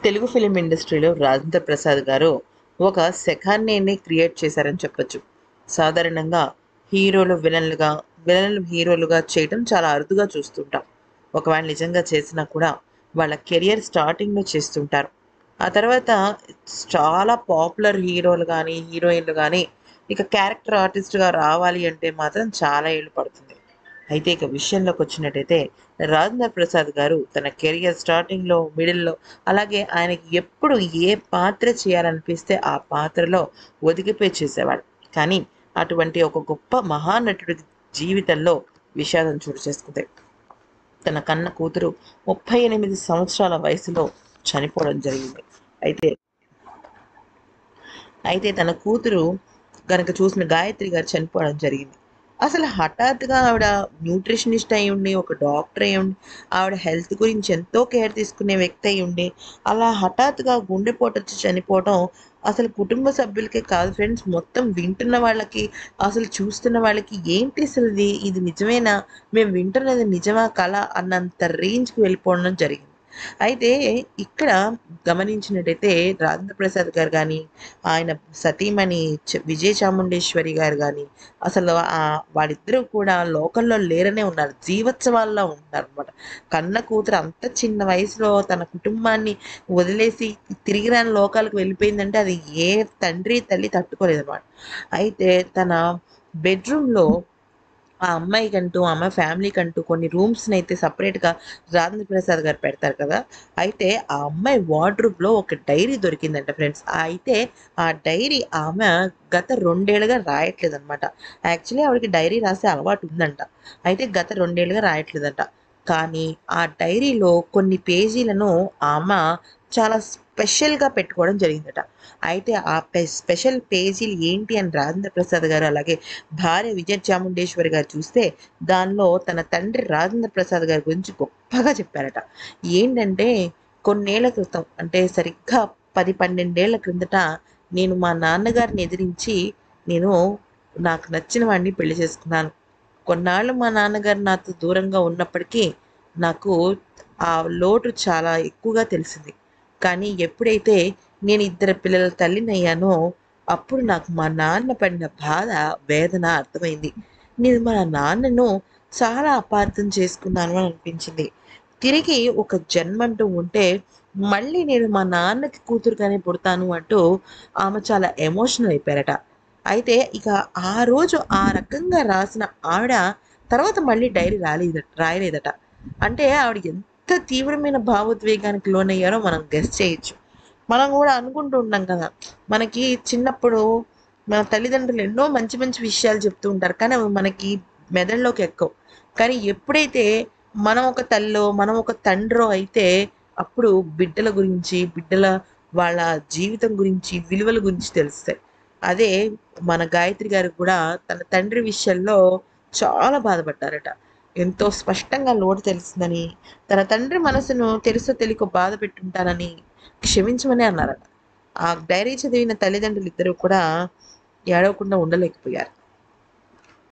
Telugu film ఇండస్ట్రీలో రాజేంద్ర ప్రసాద్ గారు ఒక శకాన్ని క్రియేట్ చేశారని చెప్పొచ్చు సాధారణంగా హీరోలు విలన్లుగా విలన్లు హీరోలుగా చేయడం చాలా అరుదుగా చూస్తుంటాం ఒకవేళ నిజంగా చేసినా కూడా వాళ్ళ కెరియర్ స్టార్టింగ్లో చేస్తుంటారు ఆ తర్వాత చాలా పాపులర్ హీరోలు కానీ హీరోయిన్లు కానీ ఇక క్యారెక్టర్ ఆర్టిస్ట్గా రావాలి అంటే మాత్రం చాలా ఏళ్ళు పడుతుంది అయితే ఇక విషయంలోకి వచ్చినట్టయితే రాజేంద్ర ప్రసాద్ గారు తన కెరియర్ స్టార్టింగ్లో మిడిల్లో అలాగే ఆయనకి ఎప్పుడు ఏ పాత్ర చేయాలనిపిస్తే ఆ పాత్రలో ఒదిగిపోయి చేసేవాడు కానీ అటువంటి ఒక గొప్ప మహానటుడి జీవితంలో విషాదం చోటు చేసుకుంది తన కన్న కూతురు ముప్పై ఎనిమిది సంవత్సరాల వయసులో చనిపోవడం జరిగింది అయితే అయితే తన కూతురు కనుక చూసిన గాయత్రి గారు చనిపోవడం జరిగింది అసలు హఠాత్తుగా ఆవిడ న్యూట్రిషనిస్ట్ అయి ఉండి ఒక డాక్టర్ అయి ఉండి ఆవిడ హెల్త్ గురించి ఎంతో కేర్ తీసుకునే వ్యక్తి అయి ఉండి అలా హఠాత్తుగా గుండెపోటు వచ్చి చనిపోవడం అసలు కుటుంబ సభ్యులకే కాదు ఫ్రెండ్స్ మొత్తం వింటున్న వాళ్ళకి అసలు చూస్తున్న వాళ్ళకి ఏంటి అసలు ఇది ఇది నిజమేనా మేము వింటున్నది నిజమా కళ అన్నంత రేంజ్కి వెళ్ళిపోవడం జరిగింది అయితే ఇక్కడ గమనించినట్టయితే రాజేంద్ర ప్రసాద్ గారు కానీ ఆయన సతీమణి చ- విజయ చాముండేశ్వరి గారు కానీ అసలు ఆ వాళ్ళిద్దరూ కూడా లోకల్లో లేరనే ఉన్నారు జీవోత్సవాల్లో ఉంటున్నారు అనమాట కన్న కూతురు అంత చిన్న వయసులో తన కుటుంబాన్ని వదిలేసి తిరిగి రాని లోకాలకు వెళ్ళిపోయిందంటే అది ఏ తండ్రి తల్లి తట్టుకోలేదు అనమాట అయితే తన బెడ్రూమ్లో ఆ అమ్మాయికంటూ ఆ అమ్మాయి ఫ్యామిలీకంటూ కొన్ని రూమ్స్ని అయితే సపరేట్గా రాజేంద్ర ప్రసాద్ గారు పెడతారు కదా అయితే ఆ అమ్మాయి వార్డ్రూబ్లో ఒక డైరీ దొరికిందంట ఫ్రెండ్స్ అయితే ఆ డైరీ ఆమె గత రెండేళ్ళుగా రాయట్లేదు అనమాట యాక్చువల్లీ ఆవిడకి డైరీ రాసే అలవాటు ఉందంట అయితే గత రెండేళ్ళుగా రాయట్లేదంట కానీ ఆ డైరీలో కొన్ని పేజీలను ఆమె చాలా స్పెషల్గా పెట్టుకోవడం జరిగిందట అయితే ఆ పె స్పెషల్ పేజీలు ఏంటి అని రాజేంద్ర ప్రసాద్ గారు అలాగే భార్య విజయ చాముండేశ్వరి గారు చూస్తే దానిలో తన తండ్రి రాజేంద్ర ప్రసాద్ గారి గురించి గొప్పగా చెప్పారట ఏంటంటే కొన్నేళ్ల క్రితం అంటే సరిగ్గా పది పన్నెండేళ్ల క్రిందట నేను మా నాన్నగారిని ఎదిరించి నేను నాకు నచ్చిన వాడిని పెళ్లి చేసుకున్నాను కొన్నాళ్ళు మా నాన్నగారు నాతో దూరంగా ఉన్నప్పటికీ నాకు ఆ లోటు చాలా ఎక్కువగా తెలిసింది కానీ ఎప్పుడైతే నేను ఇద్దరు పిల్లల తల్లిని అయ్యానో అప్పుడు నాకు మా నాన్న పడిన బాధ వేదన అర్థమైంది నేను మా నాన్నను చాలా అపార్థం చేసుకున్నాను అని అనిపించింది తిరిగి ఒక జన్మంటూ ఉంటే మళ్ళీ నేను మా నాన్నకి కూతురుగానే పుడతాను అంటూ ఆమె చాలా ఎమోషనల్ అయిపోయారట అయితే ఇక ఆ రోజు ఆ రకంగా రాసిన ఆవిడ తర్వాత మళ్ళీ డైరీ రాలేదు రాయలేదట అంటే ఆవిడ ఎంత తీవ్రమైన భావోద్వేగానికి లోనయ్యారో మనం గెస్ చేయొచ్చు మనం కూడా అనుకుంటూ ఉంటాం కదా మనకి చిన్నప్పుడు మన తల్లిదండ్రులు ఎన్నో మంచి మంచి విషయాలు చెప్తూ ఉంటారు కానీ అవి మనకి మెదడులోకి ఎక్కవు కానీ ఎప్పుడైతే మనం ఒక తల్లో మనం ఒక తండ్రో అయితే అప్పుడు బిడ్డల గురించి బిడ్డల వాళ్ళ జీవితం గురించి విలువల గురించి తెలుస్తాయి అదే మన గాయత్రి గారు కూడా తన తండ్రి విషయంలో చాలా బాధపడ్డారట ఎంతో స్పష్టంగా లోటు తెలిసిందని తన తండ్రి మనసును తెలుసో తెలియకో బాధ పెట్టుంటానని క్షమించమని అన్నారట ఆ డైరీ చదివిన తల్లిదండ్రులు ఇద్దరు కూడా ఏడవకుండా ఉండలేకపోయారు